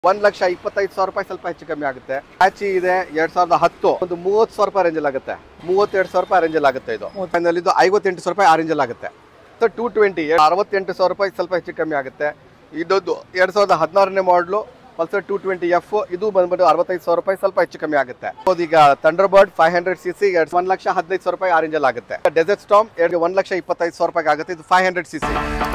ಒಂದ್ ಲಕ್ಷ ಇಪ್ಪತ್ತೈದು ಸಾವಿರ ರೂಪಾಯಿ ಸ್ವಲ್ಪ ಹೆಚ್ಚು ಕಮ್ಮಿ ಆಗುತ್ತೆ ಆಚಿ ಇದೆ ಎರಡ್ ಸಾವಿರದ ಹತ್ತು ಒಂದು ಮೂವತ್ತು ಸಾವಿರ ರೂಪಾಯಿ ರೇಂಜಲ್ಲಿ ಆಗುತ್ತೆ ಮೂವತ್ತೆರಡು ಸಾವಿರ ರೂಪಾಯಿ ರೇಂಜಲ್ಲಿ ಆಗುತ್ತೆ ಇದು ಫೈನಲ್ ಇದು ಐವತ್ತೆಂಟು ಸಾವಿರ ರೂಪಾಯಿ ಆ ರೇಂಜಲ್ಲಿ ಆಗುತ್ತೆ ಸೊ ಟೂ ಟ್ವೆಂಟಿ ಅರವತ್ತೆಂಟು ಸಾವಿರ ರೂಪಾಯಿ ಸ್ವಲ್ಪ ಹೆಚ್ಚು ಕಮ್ಮಿ ಆಗುತ್ತೆ ಇದೊಂದು ಎರಡ್ ಸಾವಿರದ ಹದಿನಾರನೇ ಮಾಡಲು ಪಲ್ಸರ್ ಟೂ ಟ್ವೆಂಟಿ ಎಫ್ ಇದು ಬಂದ್ಬಿಟ್ಟು ಅರವತ್ತೈದು ಸಾವಿರ ರೂಪಾಯಿ ಸ್ವಲ್ಪ ಹೆಚ್ಚು ಕಮ್ಮಿ ಆಗುತ್ತೆ ಹೌದು ಈಗ thunderbird five hundred C C ಎರಡು ಒಂದು ಲಕ್ಷ ಹದಿನೈದು ಸಾವಿರ ರೂಪಾಯಿ ಆ ರೇಂಜಲ್ಲಿ ಆಗುತ್ತೆ ಡೆಸರ್ಟ್ ಸ್ಟಾಮ್ ಎರಡು ಒಂದು ಲಕ್ಷ ಇಪ್ಪತ್ತೈದು ಸಾವಿರ ರೂಪಾಯಿ ಆಗುತ್ತೆ ಇದು five hundred C C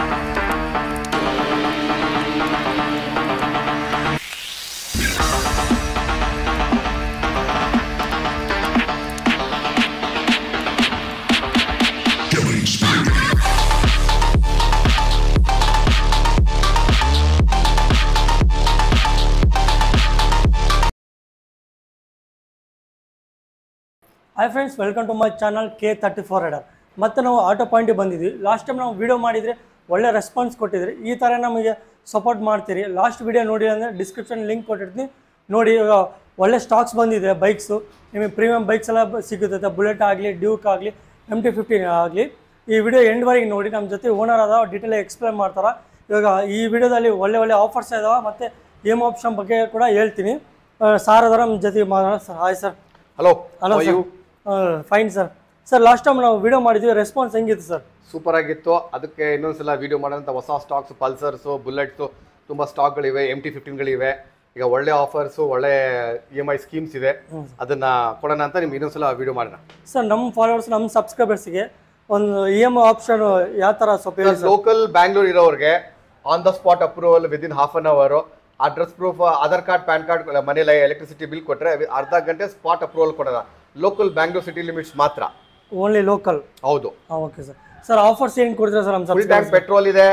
hi friends welcome to my channel K thirty four rider ಮತ್ತೆ ನಾವು ಆಟೋ ಪಾಯಿಂಟಿಗೆ ಬಂದಿದ್ವಿ ಲಾಸ್ಟ್ ಟೈಮ್ ನಾವು ವಿಡಿಯೋ ಮಾಡಿದರೆ ಒಳ್ಳೆ ರೆಸ್ಪಾನ್ಸ್ ಕೊಟ್ಟಿದ್ರಿ ಈ ಥರ ನಮಗೆ ಸಪೋರ್ಟ್ ಮಾಡ್ತೀರಿ ಲಾಸ್ಟ್ ವಿಡಿಯೋ ನೋಡಿ ಅಂದರೆ ಡಿಸ್ಕ್ರಿಪ್ಷನ್ ಲಿಂಕ್ ಕೊಟ್ಟಿರ್ತೀನಿ ನೋಡಿ ಇವಾಗ ಒಳ್ಳೆ ಸ್ಟಾಕ್ಸ್ ಬಂದಿದೆ ಬೈಕ್ಸು ನಿಮಗೆ ಪ್ರೀಮಿಯಂ ಬೈಕ್ಸ್ ಎಲ್ಲ ಬ- ಸಿಗುತ್ತೆ ಬುಲೆಟ್ ಆಗಲಿ ಡ್ಯೂಕ್ ಆಗಲಿ ಎಮ್ ಟಿ ಫಿಫ್ಟೀನ್ ಆಗಲಿ ಈ ವಿಡಿಯೋ ಎಂಡ್ವರೆಗೆ ನೋಡಿ ನಮ್ಮ ಜೊತೆ ಓನರ್ ಅದಾವ ಡೀಟೇಲ್ ಎಕ್ಸ್ಪ್ಲೇನ್ ಮಾಡ್ತಾರೆ ಇವಾಗ ಈ ವಿಡಿಯೋದಲ್ಲಿ ಒಳ್ಳೆ ಒಳ್ಳೆ ಆಫರ್ಸ್ ಇದಾವೆ ಮತ್ತು ಎಮ್ ಆಪ್ಷನ್ ಬಗ್ಗೆ ಕೂಡ ಹೇಳ್ತೀನಿ ಸಾರ್ ಅದರ ನಮ್ಮ ಜೊತೆ ಮಾತಾಡೋಣ sir hi sir hello hello sir fine sir sir last time ನಾವು ವಿಡಿಯೋ ಮಾಡಿದ್ವಿ ರೆಸ್ಪಾನ್ಸ್ ಹೆಂಗಿತ್ತು ಸರ್ ಸೂಪರ್ ಆಗಿತ್ತು ಅದಕ್ಕೆ ಇನ್ನೊಂದ್ಸಲ ವಿಡಿಯೋ ಮಾಡೋಂಥ ಹೊಸ ಸ್ಟಾಕ್ಸ್ ಪಲ್ಸರ್ಸು ಬುಲೆಟ್ಸು ತುಂಬ ಸ್ಟಾಕ್ಗಳಿವೆ ಎಮ್ ಟಿ ಫಿಫ್ಟೀನ್ಗಳಿವೆ ಈಗ ಒಳ್ಳೆ ಆಫರ್ಸು ಒಳ್ಳೆ ಇ ಎಮ್ ಐ ಸ್ಕೀಮ್ಸ್ ಇದೆ ಅದನ್ನ ಕೊಡೋಣ ಅಂತ ನಿಮ್ಗೆ ಇನ್ನೊಂದ್ಸಲ ವಿಡಿಯೋ ಮಾಡೋಣ ಸರ್ ನಮ್ಮ ಫಾಲೋವರ್ಸ್ ನಮ್ಮ ಸಬ್ಸ್ಕ್ರೈಬರ್ಸ್ಗೆ ಒಂದು ಇ ಎಮ್ ಆಪ್ಷನ್ ಯಾವ ಥರ ಸ್ವಲ್ಪ ಹೇಳಿ ಸರ್ ಲೋಕಲ್ ಬ್ಯಾಂಗ್ಳೂರ್ ಇರೋರಿಗೆ on the spot approval within half an hour address proof Aadhaar card PAN card ಮನೇಲಿ ಎಲೆಕ್ಟ್ರಿಸಿಟಿ ಬಿಲ್ ಕೊಟ್ಟರೆ ಅರ್ಧ ಗಂಟೆ ಸ್ಪಾಟ್ ಅಪ್ರೂವಲ್ ಕೊಡೋಣ ಲೋಕಲ್ ಬ್ಯಾಂಗ್ಳೂರ್ ಸಿಟಿ ಲಿಮಿಟ್ಸ್ ಮಾತ್ರ ಓನ್ಲಿ ಲೋಕಲ್ ಹೌದು ಹಾಂ ಓಕೆ ಸರ್ ಸರ್ ಆಫರ್ಸ್ ಏನು ಕೊಡ್ತೀರಾ ಸರ್ ನಮ್ಮ ಫುಲ್ ಸಬ್ಸ್ಕ್ರೈಬರ್ಸ್ ಟ್ಯಾಂಕ್ ಪೆಟ್ರೋಲ್ ಇದೆ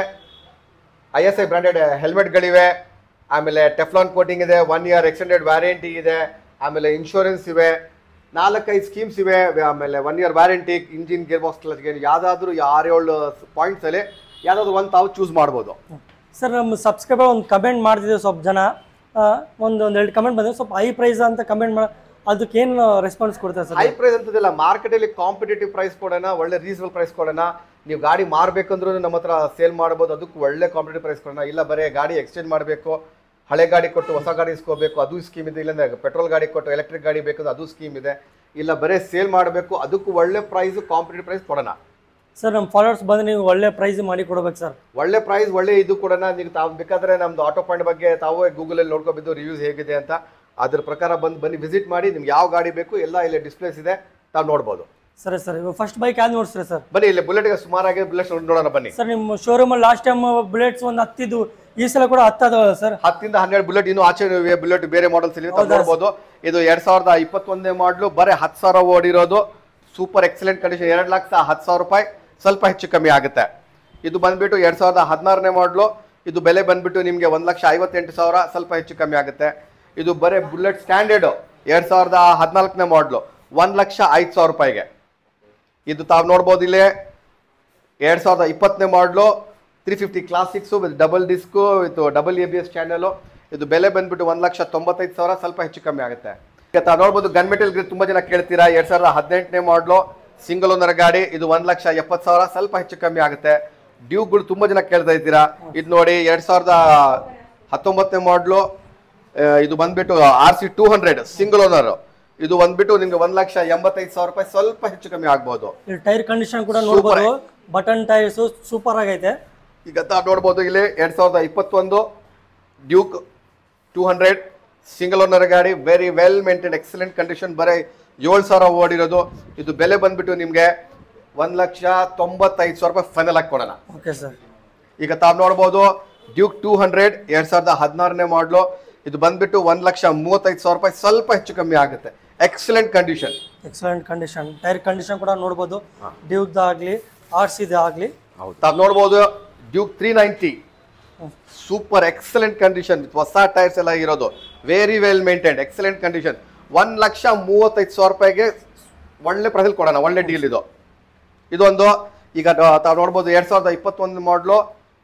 ಐ ಎಸ್ ಐ ಬ್ರಾಂಡೆಡ್ ಹೆಲ್ಮೆಟ್ಗಳಿವೆ ಆಮೇಲೆ ಟೆಫ್ಲಾನ್ ಕೋಟಿಂಗ್ ಇದೆ ಒನ್ ಇಯರ್ ಎಕ್ಸ್ಟೆಂಡೆಡ್ ವ್ಯಾರಂಟಿ ಇದೆ ಆಮೇಲೆ ಇನ್ಶೂರೆನ್ಸ್ ಇವೆ ನಾಲ್ಕೈದು ಸ್ಕೀಮ್ಸ್ ಇವೆ ಆಮೇಲೆ one year warranty engine gear box ಕ್ಲಚ್ಗೆ ಯಾವುದಾದ್ರೂ ಆರೇಳು ಪಾಯಿಂಟ್ಸಲ್ಲಿ ಯಾವುದಾದ್ರು ಒಂದು ತಾವು ಚೂಸ್ ಮಾಡ್ಬೋದು ಸರ್ ನಮ್ಮ ಸಬ್ಸ್ಕ್ರೈಬರ್ ಒಂದು ಕಮೆಂಟ್ ಮಾಡ್ತಿದ್ದೀವಿ ಸ್ವಲ್ಪ ಜನ ಆ, ಒಂದು ಒಂದು ಎರಡು ಕಮೆಂಟ್ ಬಂದಿದೆ ಸ್ವಲ್ಪ ಹೈ ಪ್ರೈಸ್ ಅಂತ ಕಮೆಂಟ್ ಮಾಡಿ ಅದಕ್ಕೆ ಏನು ರೆಸ್ಪಾನ್ಸ್ ಕೊಡ್ತಾರೆ ಸರ್ ಹೈ ಪ್ರೈಸ್ ಅಂತದಿಲ್ಲ ಮಾರ್ಕೆಟಲ್ಲಿ ಕಾಂಪಿಟೇಟಿವ್ ಪ್ರೈಸ್ ಕೊಡೋಣ ಒಳ್ಳೆ ರೀಸನಬಲ್ ಪ್ರೈಸ್ ಕೊಡೋಣ ನೀವು ಗಾಡಿ ಮಾರಬೇಕಂದ್ರೂ ನಮ್ಮ ಹತ್ರ ಸೇಲ್ ಮಾಡ್ಬೋದು ಅದಕ್ಕೆ ಒಳ್ಳೆ ಕಾಂಪಿಟೇಟಿವ್ ಪ್ರೈಸ್ ಕೊಡೋಣ ಇಲ್ಲ ಬರೀ ಗಾಡಿ ಎಕ್ಸ್ಚೇಂಜ್ ಮಾಡಬೇಕು ಹಳೆ ಗಾಡಿ ಕೊಟ್ಟು ಹೊಸ ಗಾಡಿ ಇಸ್ಕೋಬೇಕು ಅದು ಸ್ಕೀಮ್ ಇದೆ ಇಲ್ಲಾಂದ್ರೆ ಪೆಟ್ರೋಲ್ ಗಾಡಿ ಕೊಟ್ಟು ಎಲೆಕ್ಟ್ರಿಕ್ ಗಾಡಿ ಬೇಕಂದ್ರೆ ಅದು ಸ್ಕೀಮ್ ಇದೆ ಇಲ್ಲ ಬರೀ ಸೇಲ್ ಮಾಡಬೇಕು ಅದಕ್ಕೂ ಒಳ್ಳೆ ಪ್ರೈಸ್ ಕಾಂಪಿಟೇಟಿವ್ ಪ್ರೈಸ್ ಕೊಡೋಣ ಸರ್ ನಮ್ಮ ಫಾಲೋವರ್ಸ್ ಬಂದು ನೀವು ಒಳ್ಳೆ ಪ್ರೈಸ್ ಮಾಡಿ ಕೊಡ್ಬೇಕು ಸರ್ ಒಳ್ಳೆ ಪ್ರೈಸ್ ಒಳ್ಳೆ ಇದು ಕೊಡೋಣ ನೀವು ತಾವು ಬೇಕಾದ್ರೆ ನಮ್ದು ಆಟೋ ಪಾಯಿಂಟ್ ಬಗ್ಗೆ ತಾವೇ ಗೂಗಲಲ್ಲಿ ನೋಡ್ಕೊಬಿದ್ದು ರಿವ್ಯೂಸ್ ಹೇಗಿದೆ ಅಂತ ಅದ್ರ ಪ್ರಕಾರ ಬಂದು ಬನ್ನಿ ವಿಸಿಟ್ ಮಾಡಿ ನಿಮ್ಗೆ ಯಾವ ಗಾಡಿ ಬೇಕು ಎಲ್ಲ ಇಲ್ಲಿ ಡಿಸ್ಪ್ಲೇಸ್ ಇದೆ ತಾವು ನೋಡ್ಬೋದು ಸರಿ ಸರ್ ಇವಾಗ ಫಸ್ಟ್ ಬೈಕ್ ಯಾವ್ದು ನೋಡ್ಸ್ರಿ ಸರ್ ಬನ್ನಿ ಇಲ್ಲಿ ಬುಲೆಟ್ಗೆ ಸುಮಾರಾಗಿ ಬುಲೆಟ್ ನೋಡೋಣ ಬನ್ನಿ ಸರ್ ನಿಮ್ಮ ಶೋರೂಮಲ್ಲಿ ಲಾಸ್ಟ್ ಟೈಮ್ ಬುಲೆಟ್ಸ್ ಒಂದು ಹತ್ತಿದ್ದು ಈ ಸಲ ಕೂಡ ಹತ್ತದವ ಸರ್ ಹತ್ತಿಂದ ಹನ್ನೆರಡು ಬುಲೆಟ್ ಇನ್ನು ಆಚೆ ಇವೆ ಬುಲೆಟ್ ಬೇರೆ ಮಾಡಲ್ಸ್ ಇಲ್ಲಿ ತಾವು ನೋಡ್ಬೋದು ಇದು ಎರಡ್ ಸಾವಿರದ ಇಪ್ಪತ್ತೊಂದನೇ ಮಾಡ್ಲು ಬರೀ ಹತ್ತು ಸಾವಿರ ಓಡಿರೋದು ಸೂಪರ್ ಎಕ್ಸಲೆಂಟ್ ಕಂಡೀಷನ್ ಎರಡು ಲಕ್ಷ ಹತ್ತು ಸಾವಿರ ರೂಪಾಯಿ ಸ್ವಲ್ಪ ಹೆಚ್ಚು ಕಮ್ಮಿ ಆಗುತ್ತೆ ಇದು ಬಂದ್ಬಿಟ್ಟು ಎರಡ್ ಸಾವಿರದ ಹದಿನಾರನೇ ಮಾಡ್ಲು ಇದು ಬೆಲೆ ಬಂದ್ಬಿಟ್ಟು ನಿಮಗೆ ಒಂದು ಲಕ್ಷ ಐವತ್ತೆಂಟು ಸಾವಿರ ಸ್ವಲ್ಪ ಹೆಚ್ಚು ಕಮ್ಮಿ ಆಗುತ್ತೆ ಇದು ಬರೀ ಬುಲೆಟ್ ಸ್ಟ್ಯಾಂಡರ್ಡ್ ಎರಡ್ ಸಾವಿರದ ಹದಿನಾಲ್ಕನೇ ಮಾಡ್ಲು ಒಂದು ಲಕ್ಷ ಐದು ಸಾವಿರ ರೂಪಾಯಿಗೆ ಇದು ತಾವು ನೋಡ್ಬೋದು ಇಲ್ಲಿ ಎರಡ್ ಸಾವಿರದ ಇಪ್ಪತ್ತನೇ model three fifty classics with double disc with double A B S channel ಇದು ಬೆಲೆ ಬಂದ್ಬಿಟ್ಟು ಒಂದು ಲಕ್ಷ ತೊಂಬತ್ತೈದು ಸಾವಿರ ಸ್ವಲ್ಪ ಹೆಚ್ಚು ಕಮ್ಮಿ ಆಗುತ್ತೆ ಈಗ ತಾವು ನೋಡ್ಬೋದು ಗನ್ ಮೆಟೀರಿಯಲ್ ಗ್ರಿಲ್ ತುಂಬ ಜನ ಕೇಳ್ತೀರಾ ಎರಡ್ ಸಾವಿರದ ಹದಿನೆಂಟನೇ ಮಾಡಲು ಸಿಂಗಲ್ ಓನರ್ ಗಾಡಿ ಇದು ಒಂದು ಲಕ್ಷ ಎಪ್ಪತ್ತು ಸಾವಿರ ಸ್ವಲ್ಪ ಹೆಚ್ಚು ಕಮ್ಮಿ ಆಗುತ್ತೆ ಡ್ಯೂಕ್ಗಳು ತುಂಬ ಜನ ಕೇಳ್ತಾ ಇದ್ದೀರಾ ಇದು ನೋಡಿ ಎರಡ್ ಸಾವಿರದ ಹತ್ತೊಂಬತ್ತನೇ ಮಾಡಲು ಇದು ಬಂದ್ಬಿಟ್ಟು R C two hundred single owner ಇದು ಬಂದ್ಬಿಟ್ಟು ನಿಮ್ಗೆ ಒಂದು ಲಕ್ಷ ಎಂಬತ್ತೈದು ಸಾವಿರ ರೂಪಾಯಿ ಸ್ವಲ್ಪ ಹೆಚ್ಚು ಕಮ್ಮಿ ಆಗ್ಬೋದು ಇಲ್ಲಿ ಟೈರ್ ಕಂಡೀಷನ್ ಕೂಡ ನೋಡ್ಬೋದು ಬಟನ್ ಟೈರ್ಸ್ ಸೂಪರ್ ಆಗೈತೆ ಈಗ ತಾವು ನೋಡ್ಬೋದು ಇಲ್ಲಿ ಎರಡ್ ಸಾವಿರದ ಇಪ್ಪತ್ತೊಂದು Duke two hundred single owner ಗಾಡಿ very well maintain excellent condition ಬರೀ ಏಳು ಸಾವಿರ ಓಡಿರೋದು ಇದು ಬೆಲೆ ಬಂದ್ಬಿಟ್ಟು ನಿಮಗೆ ಒಂದು ಲಕ್ಷ ತೊಂಬತ್ತೈದು ಸಾವಿರ ರೂಪಾಯಿ ಫೈನಲ್ ಆಗಿ ಕೊಡೋಣ ಓಕೆ ಸರ್ ಈಗ ತಾವು ನೋಡ್ಬೋದು ಡ್ಯೂಕ್ ಟೂ ಹಂಡ್ರೆಡ್ ಎರಡ್ ಸಾವಿರದ ಹದಿನಾರನೇ ಮಾಡಲು ಇದು ಬಂದ್ಬಿಟ್ಟು ಒಂದು ಲಕ್ಷ ಮೂವತ್ತೈದು ಸಾವಿರ ರೂಪಾಯಿ ಸ್ವಲ್ಪ ಹೆಚ್ಚು ಕಮ್ಮಿ ಆಗುತ್ತೆ excellent condition excellent condition tyre condition ಕೂಡ ನೋಡ್ಬೋದು ಡ್ಯೂಕ್ದ ಆಗಲಿ ಆರ್ ಸಿದ ಆಗಲಿ ತಾವು ನೋಡ್ಬೋದು Duke three ninety super excellent condition with ಹೊಸ ಟೈರ್ಸ್ ಎಲ್ಲ ಇರೋದು very well maintained excellent condition ಒಂದ್ ಲಕ್ಷ ಮೂವತ್ತೈದು ಸಾವಿರ ರೂಪಾಯಿಗೆ ಒಳ್ಳೆ ಪ್ರೈಸಲ್ಲಿ ಕೊಡೋಣ ಒಳ್ಳೆ ಡೀಲ್ ಇದು ಇದೊಂದು ಈಗ ನ- ತಾವು ನೋಡ್ಬೋದು ಎರಡ್ ಸಾವಿರದ ಇಪ್ಪತ್ತೊಂದು model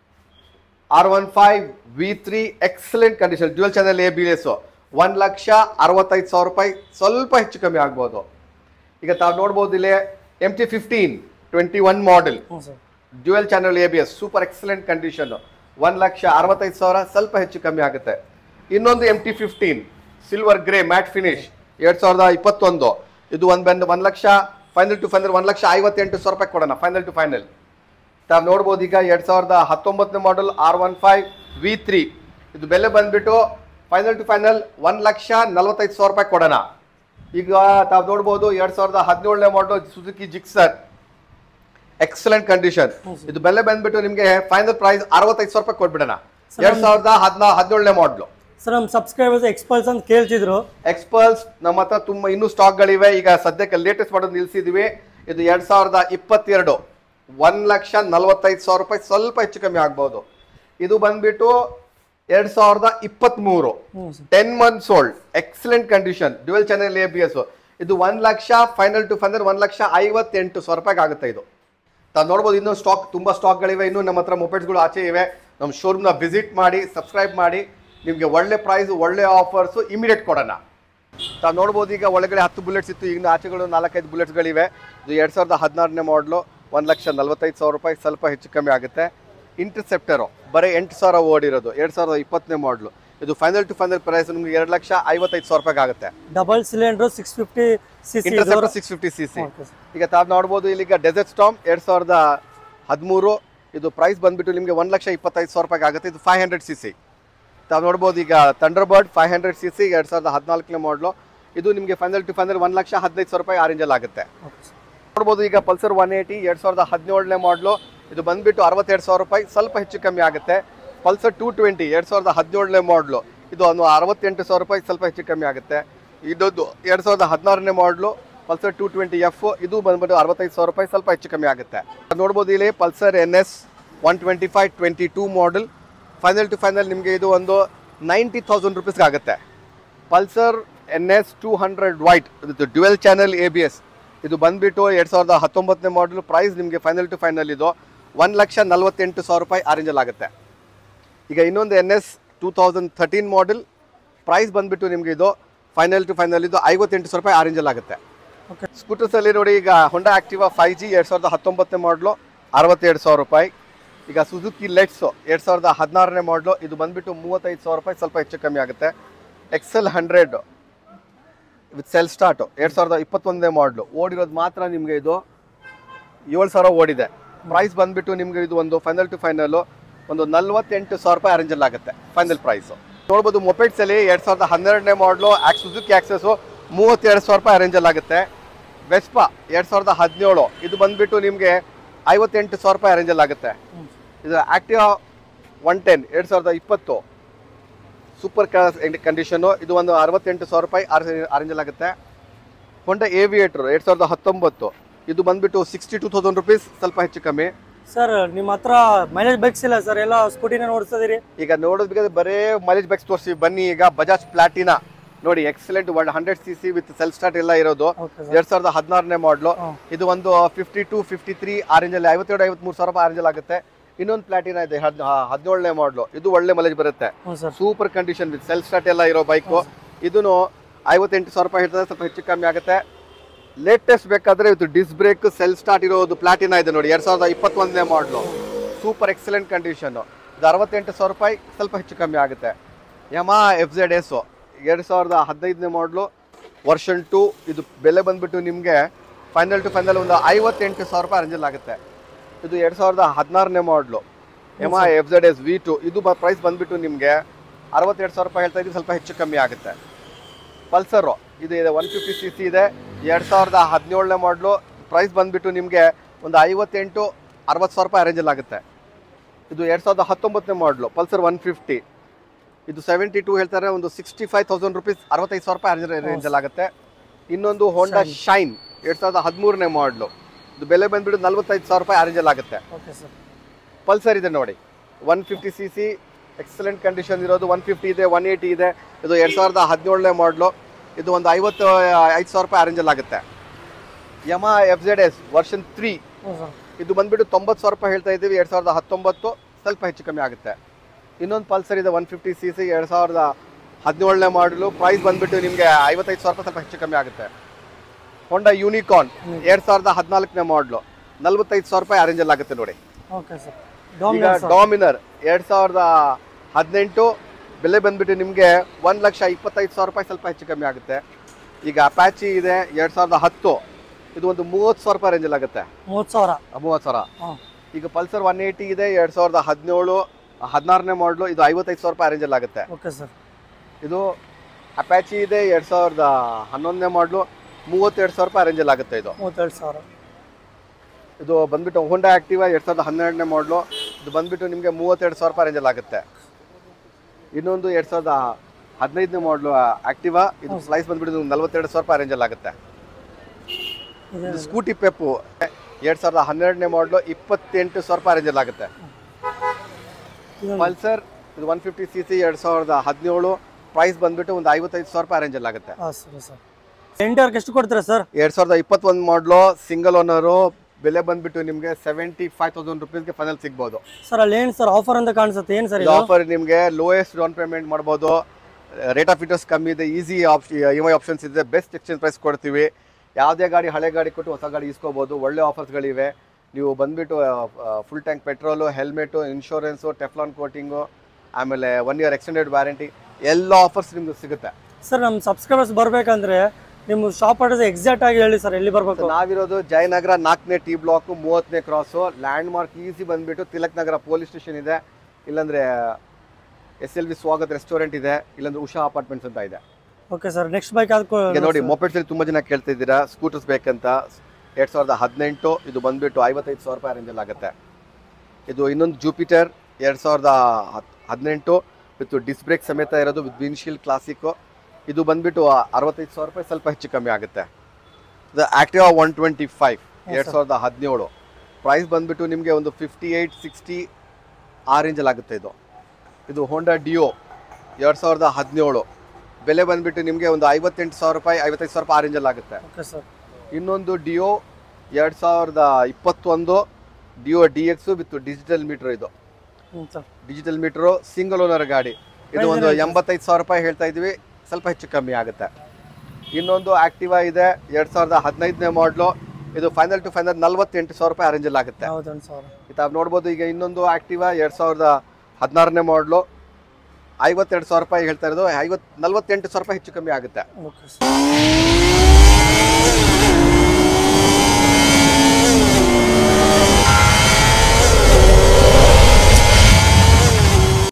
R one five V three excellent condition dual channel A B S ಒಂದ್ ಲಕ್ಷ ಅರವತ್ತೈದು ಸಾವಿರ ರೂಪಾಯಿ ಸ್ವಲ್ಪ ಹೆಚ್ಚು ಕಮ್ಮಿ ಆಗ್ಬೋದು ಈಗ ತಾವು ನೋಡ್ಬೋದು ಇಲ್ಲಿ M T fifteen twenty one model ಹ್ಞೂ sir dual channel A B S super excellent condition ಒಂದ್ ಲಕ್ಷ ಅರವತ್ತೈದು ಸಾವಿರ ಸ್ವಲ್ಪ ಹೆಚ್ಚು ಕಮ್ಮಿ ಆಗುತ್ತೆ ಇನ್ನೊಂದು M T fifteen silver grey matt finish ಎರಡ್ ಸಾವಿರದ ಇಪ್ಪತ್ತೊಂದು ಇದು ಒಂದ್ ಬಂದು ಒಂದ್ ಲಕ್ಷ ಫೈನಲ್ ಟು ಫೈನಲ್ ಒಂದ್ ಲಕ್ಷ ಐವತ್ತೆಂಟು ಸಾವಿರ ರೂಪಾಯಿ ಕೊಡೋಣ ಫೈನಲ್ ಟು ಫೈನಲ್ ತಾವು ನೋಡ್ಬೋದು ಈಗ ಎರಡ್ ಸಾವಿರದ ಹತ್ತೊಂಬತ್ತನೇ model R one five V three ಇದು ಬೆಲೆ ಬಂದ್ಬಿಟ್ಟು ಫೈನಲ್ ಟು ಫೈನಲ್ ಒಂದ್ ಲಕ್ಷ ನಲವತ್ತೈದು ಸಾವಿರ ರೂಪಾಯಿ ಕೊಡೋಣ ಈಗ ತಾವು ನೋಡ್ಬೋದು ಎರಡ್ ಸಾವಿರದ ಹದಿನೇಳನೇ model Suzuki Gixxer excellent condition ಇದು ಬೆಲೆ ಬಂದ್ಬಿಟ್ಟು ನಿಮಗೆ ಫೈನಲ್ ಪ್ರೈಸ್ ಅರವತ್ತೈದು ಸಾವಿರ ರೂಪಾಯಿ ಕೊಟ್ಬಿಡೋಣ ಎರಡ್ ಸಾವಿರದ ಹದಿನಾ ಹದಿನೇಳನೇ ಮಾಡಲು ಸರ್ ನಮ್ಮ ಸಬ್ಸ್ಕ್ರೈಬರ್ಸ್ ಎಕ್ಸ್ಪಲ್ಸ್ ಅಂತ ಕೇಳ್ತಿದ್ರು ಎಕ್ಸ್ಪಲ್ಸ್ ನಮ್ಮ ಹತ್ರ ತುಂಬಾ ಇನ್ನೂ ಸ್ಟಾಕ್ಗಳಿವೆ ಈಗ ಸದ್ಯಕ್ಕೆ ಲೇಟೆಸ್ಟ್ ಮಾಡೋದು ನಿಲ್ಸಿದೀವಿ ಇದು ಎರಡ್ ಸಾವಿರದ ಇಪ್ಪತ್ತೆರಡು ಒಂದ್ ಲಕ್ಷ ನಲವತ್ತೈದು ಸಾವಿರ ರೂಪಾಯಿ ಸ್ವಲ್ಪ ಹೆಚ್ಚು ಕಮ್ಮಿ ಆಗ್ಬೋದು ಇದು ಬಂದ್ಬಿಟ್ಟು ಎರಡ್ ಸಾವಿರದ ಇಪ್ಪತ್ಮೂರು ಹ್ಞೂ sir ten months old excellent condition dual channel A B S ಇದು ಒಂದ್ ಲಕ್ಷ ಫೈನಲ್ ಟು ಫೈನಲ್ ಒಂದ್ ಲಕ್ಷ ಐವತ್ತೆಂಟು ಸಾವಿರ ರೂಪಾಯಿಗೆ ಆಗುತ್ತೆ ಇದು ತಾವು ನೋಡ್ಬೋದು ಇನ್ನೂ ಸ್ಟಾಕ್ ತುಂಬಾ ಸ್ಟಾಕ್ಗಳಿವೆ ಇನ್ನೂ ನಮ್ಮ ಹತ್ರ ಮೊಬೈಲ್ಸ್ಗಳು ಆಚೆ ಇವೆ ನಮ್ಮ ಶೋರೂಮ್ನ ವಿಸಿಟ್ ಮಾಡಿ ಸಬ್ಸ್ಕ್ರೈಬ್ ಮಾಡಿ ನಿಮಗೆ ಒಳ್ಳೆ ಪ್ರೈಸ್ ಒಳ್ಳೆ ಆಫರ್ಸು ಇಮಿಡಿಯೇಟ್ ಕೊಡೋಣ ತಾವು ನೋಡ್ಬೋದು ಈಗ ಒಳಗಡೆ ಹತ್ತು ಬುಲೆಟ್ಸ್ ಇತ್ತು ಈಗ ಆಚೆಗಳು ನಾಲ್ಕೈದು ಬುಲೆಟ್ಸ್ಗಳಿವೆ ಇದು ಎರಡು ಸಾವಿರದ ಹದಿನಾರನೇ ಮಾಡಲು ಒಂದು ಲಕ್ಷ ನಲ್ವತ್ತೈದು ಸಾವಿರ ರೂಪಾಯಿ ಸ್ವಲ್ಪ ಹೆಚ್ಚು ಕಮ್ಮಿ ಆಗುತ್ತೆ ಇಂಟರ್ಸೆಪ್ಟರು ಬರೀ ಎಂಟು ಸಾವಿರ ಓಡಿರೋದು ಎರಡು ಸಾವಿರದ ಇಪ್ಪತ್ತನೇ ಮಾಡಲು ಇದು ಫೈನಲ್ ಟು ಫೈನಲ್ ಪ್ರೈಸ್ ನಿಮಗೆ ಎರಡು ಲಕ್ಷ ಐವತ್ತೈದು ಸಾವಿರ ರೂಪಾಯಿಗೆ ಆಗುತ್ತೆ double cylinder six fifty C C Interceptor six fifty C C ಈಗ ತಾವು ನೋಡ್ಬೋದು ಇಲ್ಲಿಗ ಡೆಸರ್ಟ್ ಸ್ಟಾಮ್ ಎರಡು ಸಾವಿರದ ಹದಿಮೂರು ಇದು ಪ್ರೈಸ್ ಬಂದ್ಬಿಟ್ಟು ನಿಮಗೆ ಒಂದು ಲಕ್ಷ ಇಪ್ಪತ್ತೈದು ಸಾವಿರ ರೂಪಾಯಿಗೆ ಆಗುತ್ತೆ ಇದು ಫೈವ್ ಹಂಡ್ರೆಡ್ ಸಿ ಸಿ ತಾವು ನೋಡ್ಬೋದು ಈಗ thunderbird five hundred C C ಎರಡು ಸಾವಿರದ ಹದಿನಾಲ್ಕನೇ ಮಾಡಲು ಇದು ನಿಮಗೆ ಫೈನಲ್ ಟು ಫೈನಲ್ ಒಂದು ಲಕ್ಷ ಹದಿನೈದು ಸಾವಿರ ರೂಪಾಯಿ ಆರೆಂಜಲ್ಲಿ ಆಗುತ್ತೆ ನೋಡ್ಬೋದು ಈಗ ಪಲ್ಸರ್ ಒನ್ ಏಯ್ಟಿ ಎರಡು ಸಾವಿರದ ಹದಿನೇಳನೇ ಮಾಡಲು ಇದು ಬಂದ್ಬಿಟ್ಟು ಅರವತ್ತೆರಡು ಸಾವಿರ ರೂಪಾಯಿ ಸ್ವಲ್ಪ ಹೆಚ್ಚು ಕಮ್ಮಿ ಆಗುತ್ತೆ ಪಲ್ಸರ್ ಟೂ ಟ್ವೆಂಟಿ ಎರಡು ಸಾವಿರದ ಹದಿನೇಳನೇ ಮಾಡಲು ಇದು ಒಂದು ಅರವತ್ತೆಂಟು ಸಾವಿರ ರೂಪಾಯಿ ಸ್ವಲ್ಪ ಹೆಚ್ಚು ಕಮ್ಮಿ ಆಗುತ್ತೆ ಇದೊಂದು ಎರಡು ಸಾವಿರದ ಹದಿನಾರನೇ ಮಾಡಲು ಪಲ್ಸರ್ ಟೂ ಟ್ವೆಂಟಿ ಎಫ್ ಇದು ಬಂದ್ಬಿಟ್ಟು ಅರವತ್ತೈದು ಸಾವಿರ ರೂಪಾಯಿ ಸ್ವಲ್ಪ ಹೆಚ್ಚು ಕಮ್ಮಿ ಆಗುತ್ತೆ ನೋಡ್ಬೋದು ಇಲ್ಲಿ Pulsar N S one twenty five twenty two model final to final ನಿಮಗೆ ಇದು ಒಂದು ನೈಂಟಿ ತೌಸಂಡ್ ರುಪೀಸ್ಗೆ ಆಗುತ್ತೆ Pulsar N S two hundred white ಇದು dual channel A B S ಇದು ಬಂದ್ಬಿಟ್ಟು ಎರಡು ಸಾವಿರದ ಹತ್ತೊಂಬತ್ತನೇ ಮಾಡಲ್ ಪ್ರೈಸ್ ನಿಮಗೆ ಫೈನಲ್ ಟು ಫೈನಲ್ ಇದು ಒಂದು ಲಕ್ಷ ನಲ್ವತ್ತೆಂಟು ಸಾವಿರ ರೂಪಾಯಿ ಆರೆಂಜಲ್ಲಿ ಆಗುತ್ತೆ ಈಗ ಇನ್ನೊಂದು N S two thousand thirteen model price ಬಂದ್ಬಿಟ್ಟು ನಿಮಗೆ ಇದು ಫೈನಲ್ ಟು ಫೈನಲ್ ಇದು ಐವತ್ತೆಂಟು ಸಾವಿರ ರೂಪಾಯಿ ಆರೆಂಜಲ್ಲಿ ಆಗುತ್ತೆ ಓಕೆ ಸ್ಕೂಟರ್ಸ್ ಅಲ್ಲಿ ನೋಡಿ ಈಗ ಹೊಂಡಾ ಆಕ್ಟಿವಾ ಫೈವ್ ಜಿ ಎರಡು ಸಾವಿರದ ಹತ್ತೊಂಬತ್ತನೇ ಮಾಡಲು ಅರವತ್ತೆರಡು ಸಾವಿರ ರೂಪಾಯಿ ಈಗ ಸುಜುಕಿ ಲೆಟ್ಸ್ ಎರಡು ಸಾವಿರದ ಹದಿನಾರನೇ ಮಾಡಲು ಇದು ಬಂದ್ಬಿಟ್ಟು ಮೂವತ್ತೈದು ಸಾವಿರ ರೂಪಾಯಿ ಸ್ವಲ್ಪ ಹೆಚ್ಚು ಕಮ್ಮಿ ಆಗುತ್ತೆ XL hundred with self start ಎರಡು ಸಾವಿರದ ಇಪ್ಪತ್ತೊಂದನೇ ಮಾಡಲು ಓಡಿರೋದು ಮಾತ್ರ ನಿಮಗೆ ಇದು ಏಳು ಸಾವಿರ ಓಡಿದೆ ಪ್ರೈಸ್ ಬಂದ್ಬಿಟ್ಟು ನಿಮಗೆ ಇದು ಒಂದು ಫೈನಲ್ ಟು ಫೈನಲ್ ಒಂದು ನಲ್ವತ್ತೆಂಟು ಸಾವಿರ ರೂಪಾಯಿ ಅರೇಂಜಲ್ಲಿ ಆಗುತ್ತೆ ಫೈನಲ್ ಪ್ರೈಸ್ ನೋಡ್ಬೋದು ಮೊಪೆಟ್ಸ್ ಅಲ್ಲಿ ಎರಡ್ ಸಾವಿರದ ಹನ್ನೆರಡನೇ ಮಾಡಲು ಸುಜುಕಿ ಆಕ್ಸೆಸ್ ಮೂವತ್ತೆರಡು ಸಾವಿರ ರೂಪಾಯಿ ಅರೇಂಜಲ್ಲಿ ಆಗುತ್ತೆ ವೆಸ್ಪಾ ಎರಡ್ ಸಾವಿರದ ಹದಿನೇಳು ಇದು ಬಂದ್ಬಿಟ್ಟು ನಿಮಗೆ ಐವತ್ತೆಂಟು ಸಾವಿರ ರೂಪಾಯಿ ಅರೇಂಜಲ್ಲಿ ಆಗುತ್ತೆ ಇದು ಆಕ್ಟಿವಾ ಒನ್ ಟೆನ್ ಎರಡ್ ಸಾವಿರದ ಇಪ್ಪತ್ತು ಸೂಪರ್ ಕಂಡೀಷನು ಇದು ಒಂದು ಅರವತ್ತೆಂಟು ಸಾವಿರ ರೂಪಾಯಿ ಅರೇಂಜಲ್ಲಿ ಆಗುತ್ತೆ ಹೊಂಡ ಏವಿಯೇಟರ್ ಎರಡ್ ಸಾವಿರದ ಹತ್ತೊಂಬತ್ತು ಇದು ಬಂದ್ಬಿಟ್ಟು ಸಿಕ್ಸ್ಟಿ ಟೂ ತೌಸಂಡ್ ರುಪೀಸ್ ಸ್ವಲ್ಪ ಹೆಚ್ಚು ಕಮ್ಮಿ ಸರ್ ನಿಮ್ಮ ಹತ್ರ ಮೈಲೇಜ್ ಬೈಕ್ಸ್ ಇಲ್ಲ ಸರ್ ಎಲ್ಲ ಸ್ಕೂಟಿನ ಓಡಿಸ್ತಿದ್ದೀರಿ ಈಗ ನೋಡೋದ್ಬೇಕಾದ್ರೆ ಬರೇ ಮೈಲೇಜ್ ಬೈಕ್ಸ್ ತೋರಿಸಿ ಬನ್ನಿ ಈಗ ಬಜಾಜ್ ಪ್ಲಾಟಿನಾ ನೋಡಿ excellent world hundred C C with self start ಎಲ್ಲ ಇರೋದು ಓಕೆ ಸರ್ ಎರಡ್ ಸಾವಿರದ ಹದಿನಾರನೇ ಮಾಡಲು ಹಾಂ. ಇದು ಒಂದು ಫಿಫ್ಟಿ ಟು ಫಿಫ್ಟಿ ತ್ರೀ ಆರೆಂಜಲ್ಲಿ ಐವತ್ತೆರಡು ಐವತ್ಮೂರು ಸಾವಿರ ರೂಪಾಯಿ ಆರೆಂಜಲ್ಲಿ ಆಗುತ್ತೆ ಇನ್ನೊಂದು ಪ್ಲಾಟಿನಾ ಇದೆ ಹದ್ ಹದಿನೇಳನೇ ಮಾಡಲು ಇದು ಒಳ್ಳೆ ಮೈಲೇಜ್ ಬರುತ್ತೆ ಹ್ಞೂ sir super condition with self start ಎಲ್ಲ ಇರೋ ಬೈಕು ಇದನ್ನು ಐವತ್ತೆಂಟು ಸಾವಿರ ರೂಪಾಯಿ ಇರ್ತದೆ ಸ್ವಲ್ಪ ಹೆಚ್ಚು ಕಮ್ಮಿ ಆಗುತ್ತೆ ಲೇಟೆಸ್ಟ್ ಬೇಕಾದ್ರೆ ಇದು ಡಿಸ್ ಬ್ರೇಕ್ ಸೆಲ್ ಸ್ಟಾರ್ಟ್ ಇರೋದು ಪ್ಲಾಟಿನಾ ಇದೆ ನೋಡಿ ಎರಡ್ ಸಾವಿರದ ಇಪ್ಪತ್ತೊಂದನೇ ಮಾಡಲು ಸೂಪರ್ ಎಕ್ಸಲೆಂಟ್ ಕಂಡೀಷನ್ ಇದು ಅರವತ್ತೆಂಟು ಸಾವಿರ ರೂಪಾಯಿ ಸ್ವಲ್ಪ ಹೆಚ್ಚು ಕಮ್ಮಿ ಆಗುತ್ತೆ ಯಮಾ ಎಫ್ ಜೆಡ್ ಎಸ್ ಎರಡು ಸಾವಿರದ ಹದಿನೈದನೇ ಮಾಡಲು ವರ್ಷನ್ ಟು ಇದು ಬೆಲೆ ಬಂದ್ಬಿಟ್ಟು ನಿಮಗೆ ಫೈನಲ್ ಟು ಫೈನಲ್ ಒಂದು ಐವತ್ತೆಂಟು ಸಾವಿರ ರೂಪಾಯಿ ಅರೇಂಜಲ್ಲಿ ಆಗುತ್ತೆ ಇದು ಎರಡು ಸಾವಿರದ ಹದಿನಾರನೇ model Yamaha F Z S V two ಇದು ಪ್ರೈಸ್ ಬಂದ್ಬಿಟ್ಟು ನಿಮಗೆ ಅರವತ್ತೆರಡು ಸಾವಿರ ರೂಪಾಯಿ ಹೇಳ್ತಾ ಇದ್ದೀವಿ ಸ್ವಲ್ಪ ಹೆಚ್ಚು ಕಮ್ಮಿ ಆಗುತ್ತೆ ಪಲ್ಸರು ಇದು ಇದೆ ಒನ್ ಫಿಫ್ಟಿ ಸಿ ಸಿ ಇದೆ ಎರಡು ಸಾವಿರದ ಹದಿನೇಳನೇ ಮಾಡಲು ಪ್ರೈಸ್ ಬಂದ್ಬಿಟ್ಟು ನಿಮಗೆ ಒಂದು ಐವತ್ತೆಂಟು ಅರವತ್ತು ಸಾವಿರ ರೂಪಾಯಿ ಅರೇಂಜಲ್ಲಿ ಆಗುತ್ತೆ ಇದು ಎರಡು ಸಾವಿರದ ಹತ್ತೊಂಬತ್ತನೇ ಮಾಡಲು ಪಲ್ಸರ್ ಒನ್ ಫಿಫ್ಟಿ ಇದು ಸೆವೆಂಟಿ ಟು ಹೇಳ್ತಾರೆ ಒಂದು ಸಿಕ್ಸ್ಟಿ ಫೈವ್ ತೌಸಂಡ್ ರುಪೀಸ್ ಅರವತ್ತೈದು ಸಾವಿರ ರೂಪಾಯಿ ಅರೇಂಜ್ ರೇಂಜಲ್ಲಿ ಆಗುತ್ತೆ ಇನ್ನೊಂದು ಹೋಂಡಾ ಶೈನ್ ಎರಡು ಸಾವಿರದ ಹದಿಮೂರನೇ ಮಾಡಲು ಇದು ಬೆಲೆ ಬಂದ್ಬಿಟ್ಟು ನಲ್ವತ್ತೈದು ಸಾವಿರ ರೂಪಾಯಿ ಅರೇಂಜಲ್ಲಿ ಆಗುತ್ತೆ ಓಕೆ ಸರ್ ಪಲ್ಸರ್ ಇದೆ ನೋಡಿ one fifty C C excellent condition ಇರೋದು ಒನ್ ಫಿಫ್ಟಿ ಇದೆ ಒನ್ ಏಯ್ಟಿ ಇದೆ ಇದು ಎರಡು ಸಾವಿರದ ಹದಿನೇಳನೇ ಮಾಡಲು ಇದು ಒಂದು ಐವತ್ತು ಐದು ಸಾವಿರ ರೂಪಾಯಿ ಅರೇಂಜಲ್ಲಿ ಆಗುತ್ತೆ Yamaha F Z S version three ಹ್ಞೂ ಸರ್ ಇದು ಬಂದ್ಬಿಟ್ಟು ತೊಂಬತ್ತು ಸಾವಿರ ರೂಪಾಯಿ ಹೇಳ್ತಾ ಇದ್ದೀವಿ ಎರಡು ಸಾವಿರದ ಹತ್ತೊಂಬತ್ತು ಸ್ವಲ್ಪ ಹೆಚ್ಚು ಕಮ್ಮಿ ಆಗುತ್ತೆ ಇನ್ನೊಂದು ಪಲ್ಸರ್ ಇದೆ ಒನ್ ಫಿಫ್ಟಿ ಸಿ ಸಿ ಎರಡು ಸಾವಿರದ ಹದಿನೇಳನೇ ಮಾಡಲು ಪ್ರೈಸ್ ಬಂದ್ಬಿಟ್ಟು ನಿಮಗೆ ಐವತ್ತೈದು ಸಾವಿರ ರೂಪಾಯಿ ಸ್ವಲ್ಪ ಹೆಚ್ಚು ಕಮ್ಮಿ ಆಗುತ್ತೆ ಹೊಂಡಾ ಯೂನಿಕಾರ್ನ್ ಎರಡು ಸಾವಿರದ ಹದಿನಾಲ್ಕನೇ ಮಾಡಲು ನಲ್ವತ್ತೈದು ಸಾವಿರ ರೂಪಾಯಿ ಅರೇಂಜಲ್ಲಿ ಆಗುತ್ತೆ ನೋಡಿ ಓಕೆ ಸರ್ ಈಗ ಡಾಮಿನರ್ ಸರ್ ಡಾಮಿನರ್ ಎರಡ್ ಸಾವಿರದ ಹದಿನೆಂಟು ಬೆಲೆ ಬಂದ್ಬಿಟ್ಟು ನಿಮಗೆ ಒಂದು ಲಕ್ಷ ಇಪ್ಪತ್ತೈದು ಸಾವಿರ ರೂಪಾಯಿ ಸ್ವಲ್ಪ ಹೆಚ್ಚು ಕಮ್ಮಿ ಆಗುತ್ತೆ ಈಗ ಅಪ್ಯಾಚಿ ಇದೆ ಎರಡು ಸಾವಿರದ ಹತ್ತು ಇದು ಒಂದು ಮೂವತ್ತು ಸಾವಿರ ರೂಪಾಯಿ ರೇಂಜಲ್ಲಿ ಆಗುತ್ತೆ ಮೂವತ್ತು ಸಾವಿರ ಮೂವತ್ತು ಸಾವಿರ ಹಾಂ ಈಗ ಪಲ್ಸರ್ ಒನ್ ಏಯ್ಟಿ ಇದೆ ಎರಡು ಸಾವಿರದ ಹದಿನೇಳು ಹದಿನಾರನೇ ಮಾಡಲು ಇದು ಐವತ್ತೈದು ಸಾವಿರ ರೂಪಾಯಿ ರೇಂಜಲ್ಲಿ ಆಗುತ್ತೆ ಓಕೆ ಸರ್ ಇದು ಅಪ್ಯಾಚಿ ಇದೆ ಎರಡು ಸಾವಿರದ ಹನ್ನೊಂದನೇ ಮಾಡಲು ಮೂವತ್ತೆರಡು ಸಾವಿರ ರೂಪಾಯಿ ರೇಂಜಲ್ಲಿ ಆಗುತ್ತೆ ಇದು ಮೂವತ್ತೆರಡು ಸಾವಿರ ಇದು ಬಂದ್ಬಿಟ್ಟು ಹೋಂಡಾ ಆಕ್ಟಿವಾ ಎರಡು ಸಾವಿರದ ಹನ್ನೆರಡನೇ ಮಾಡಲು ಇದು ಬಂದ್ಬಿಟ್ಟು ನಿಮಗೆ ಮೂವತ್ತೆರಡು ಸಾವಿರ ರೂಪಾಯಿ ರೇಂಜಲ್ಲಿ ಆಗುತ್ತೆ ಇನ್ನೊಂದು ಎರಡು ಸಾವಿರದ ಹದಿನೈದನೇ ಮಾಡಲು ಆಕ್ಟಿವಾ ಇದು ಸ್ಲೈಸ್ ಬಂದ್ಬಿಟ್ಟು ನಲ್ವತ್ತೆರಡು ಸಾವಿರ ರೂಪಾಯಿ ರೇಂಜಲ್ಲಿ ಆಗುತ್ತೆ ಇದೆ ಇದು ಸ್ಕೂಟಿ ಪೆಪ್ಪು ಎರಡು ಸಾವಿರದ ಹನ್ನೆರಡನೇ ಮಾಡಲು ಇಪ್ಪತ್ತೆಂಟು ಸಾವಿರ ರೂಪಾಯಿ ರೇಂಜಲ್ಲಿ ಆಗುತ್ತೆ ಇದು ಪಲ್ಸರ್ ಇದು ಒನ್ ಫಿಫ್ಟಿ ಸಿ ಸಿ ಎರಡು ಸಾವಿರದ ಹದಿನೇಳು ಪ್ರೈಸ್ ಬಂದ್ಬಿಟ್ಟು ಒಂದು ಐವತ್ತೈದು ಸಾವಿರ ರೂಪಾಯಿ ರೇಂಜಲ್ಲಿ ಆಗುತ್ತೆ ಹಾಂ ಸರಿ ಸರ್ ಎಂಟರ್ಗೆ ಎಷ್ಟು ಕೊಡ್ತೀರಾ ಸರ್ ಎರಡು ಸಾವಿರದ ಇಪ್ಪತ್ತೊಂದು ಮಾಡಲು ಸಿಂಗಲ್ ಓನರು ಬೆಲೆ ಬಂದ್ಬಿಟ್ಟು ನಿಮಗೆ ಸೆವೆಂಟಿ ಫೈವ್ ತೌಸಂಡ್ ರುಪೀಸ್ಗೆ ಫೈನಲ್ ಸಿಗ್ಬೋದು ಸರ್ ಅಲ್ಲಿ ಏನು ಸರ್ ಆಫರ್ ಅಂತ ಕಾಣಿಸುತ್ತೆ ಏನು ಸರ್ ಇದು ಇದು ಆಫರ್ ನಿಮಗೆ ಲೋಯೆಸ್ಟ್ ಡೌನ್ ಪೇಮೆಂಟ್ ಮಾಡ್ಬೋದು ರೇಟ್ ಆಫ್ ಇಂಟ್ರೆಸ್ಟ್ ಕಮ್ಮಿ ಇದೆ easy option E I options ಇದೆ ಬೆಸ್ಟ್ ಎಕ್ಸ್ಚೇಂಜ್ ಪ್ರೈಸ್ ಕೊಡ್ತೀವಿ ಯಾವುದೇ ಗಾಡಿ ಹಳೆ ಗಾಡಿ ಕೊಟ್ಟು ಹೊಸ ಗಾಡಿ ಇಸ್ಕೋಬೋದು ಒಳ್ಳೆ ಆಫರ್ಸ್ಗಳಿವೆ ನೀವು ಬಂದ್ಬಿಟ್ಟು full tank petrol helmet insurance Teflon coating ಆಮೇಲೆ ಒನ್ ಇಯರ್ ಎಕ್ಸ್ಟೆಂಡೆಡ್ ವ್ಯಾರಂಟಿ ಎಲ್ಲ ಆಫರ್ಸ್ ನಿಮ್ಗೆ ಸಿಗುತ್ತೆ ಸರ್ ನಮ್ಮ ಸಬ್ಸ್ಕ್ರೈಬರ್ಸ್ ಬರಬೇಕಂದ್ರೆ ನಿಮ್ಮ ಶಾಪ್ ಅಡ್ರೆಸ್ ಎಕ್ಸಾಕ್ಟ್ ಆಗಿ ಹೇಳಿ ಸರ್ ಎಲ್ಲಿ ಬರಬೇಕು ನಾವಿರೋದು ಜಯನಗರ ನಾಲ್ಕನೇ ಟಿ ಬ್ಲಾಕು ಮೂವತ್ತನೇ ಕ್ರಾಸು ಲ್ಯಾಂಡ್ ಮಾರ್ಕ್ ಈಸಿ ಬಂದ್ಬಿಟ್ಟು ತಿಲಕ್ ನಗರ ಪೊಲೀಸ್ ಸ್ಟೇಷನ್ ಇದೆ ಇಲ್ಲಾಂದ್ರೆ S L V Swagath restaurant ಇದೆ ಇಲ್ಲಾಂದ್ರೆ ಉಷಾ ಅಪಾರ್ಟ್ಮೆಂಟ್ಸ್ ಅಂತ ಇದೆ ಓಕೆ ಸರ್ ನೆಕ್ಸ್ಟ್ ಬೈಕ್ ಅದಕ್ಕೂ ಈಗ ನೋಡಿ ಮೊಪೆಟ್ಸ್ ಅಲ್ಲಿ ತುಂಬಾ ಜನ ಕೇಳ್ತಾ ಇದ್ದೀರಾ ಸ್ಕೂಟರ್ಸ್ ಬೇಕಂತ ಎರಡ್ ಸಾವಿರದ ಹದಿನೆಂಟು ಇದು ಬಂದ್ಬಿಟ್ಟು ಐವತ್ತೈದು ಸಾವಿರ ರೂಪಾಯಿ ರೇಂಜಲ್ಲಿ ಆಗುತ್ತೆ ಇದು ಇನ್ನೊಂದು ಜೂಪಿಟರ್ ಎರಡ್ ಸಾವಿರದ ಹತ್- ಹದಿನೆಂಟು ವಿತ್ ಡಿಸ್ ಬ್ರೇಕ್ ಸಮೇತ ಇರೋದು ವಿತ್ ವಿನ್ಶೀಲ್ಡ್ ಕ್ಲಾಸಿಕ್ಕು ಇದು ಬಂದ್ಬಿಟ್ಟು ಅರವತ್ತೈದು ಸಾವಿರ ರೂಪಾಯಿ ಸ್ವಲ್ಪ ಹೆಚ್ಚು ಕಮ್ಮಿ ಆಗುತ್ತೆ ಇದು ಆಕ್ಟಿವಾ ಒನ್ ಟ್ವೆಂಟಿ ಫೈವ್ ಎರಡ್ ಸಾವಿರದ ಹದಿನೇಳು ಪ್ರೈಸ್ ಬಂದ್ಬಿಟ್ಟು ನಿಮಗೆ ಒಂದು ಫಿಫ್ಟಿ ಏಯ್ಟ್ ಸಿಕ್ಸ್ಟಿ ಆ ರೇಂಜಲ್ಲಿ ಆಗುತ್ತೆ ಇದು ಇದು ಹೋಂಡಾ ಡಿಯೋ ಎರಡು ಸಾವಿರದ ಹದಿನೇಳು ಬೆಲೆ ಬಂದ್ಬಿಟ್ಟು ನಿಮಗೆ ಒಂದು ಐವತ್ತೆಂಟು ಸಾವಿರ ರೂಪಾಯಿ ಐವತ್ತೈದು ಸಾವಿರ ರೂಪಾಯಿ ಆ ರೇಂಜಲ್ಲಿ ಆಗುತ್ತೆ ಓಕೆ ಸರ್ ಇನ್ನೊಂದು ಡಿಯೋ ಎರಡು ಸಾವಿರದ ಇಪ್ಪತ್ತೊಂದು Dio D X with digital meter ಇದು ಹ್ಞೂ sir digital meter single owner ಗಾಡಿ ಇದು ಒಂದು ಎಂಬತ್ತೈದು ಸಾವಿರ ರೂಪಾಯಿ ಹೇಳ್ತಾ ಇದ್ವಿ ಸ್ವಲ್ಪ ಹೆಚ್ಚು ಕಮ್ಮಿ ಆಗುತ್ತೆ ಇನ್ನೊಂದು ಆಕ್ಟಿವಾ ಇದೆ ಎರಡು ಸಾವಿರದ ಹದಿನೈದನೇ ಮಾಡಲು ಇದು ಫೈನಲ್ ಟು ಫೈನಲ್ ನಲ್ವತ್ತೆಂಟು ಸಾವಿರ ರೂಪಾಯಿ ಅರೇಂಜಲ್ಲಿ ಆಗುತ್ತೆ ಹೌದೊಂದು ಸಾವಿರ ಇದು ನೋಡ್ಬೋದು ಈಗ ಇನ್ನೊಂದು ಆಕ್ಟಿವಾ ಎರಡು ಸಾವಿರದ ಹದಿನಾರನೇ ಮಾಡಲು ಐವತ್ತೆರಡು ಸಾವಿರ ರೂಪಾಯಿ ಹೇಳ್ತಾ ಇರೋದು ಐವತ್ತು ನಲ್ವತ್ತೆಂಟು ಸಾವಿರ ರೂಪಾಯಿ ಹೆಚ್ಚು ಕಮ್ಮಿ ಆಗುತ್ತೆ ಓಕೆ ಸರ್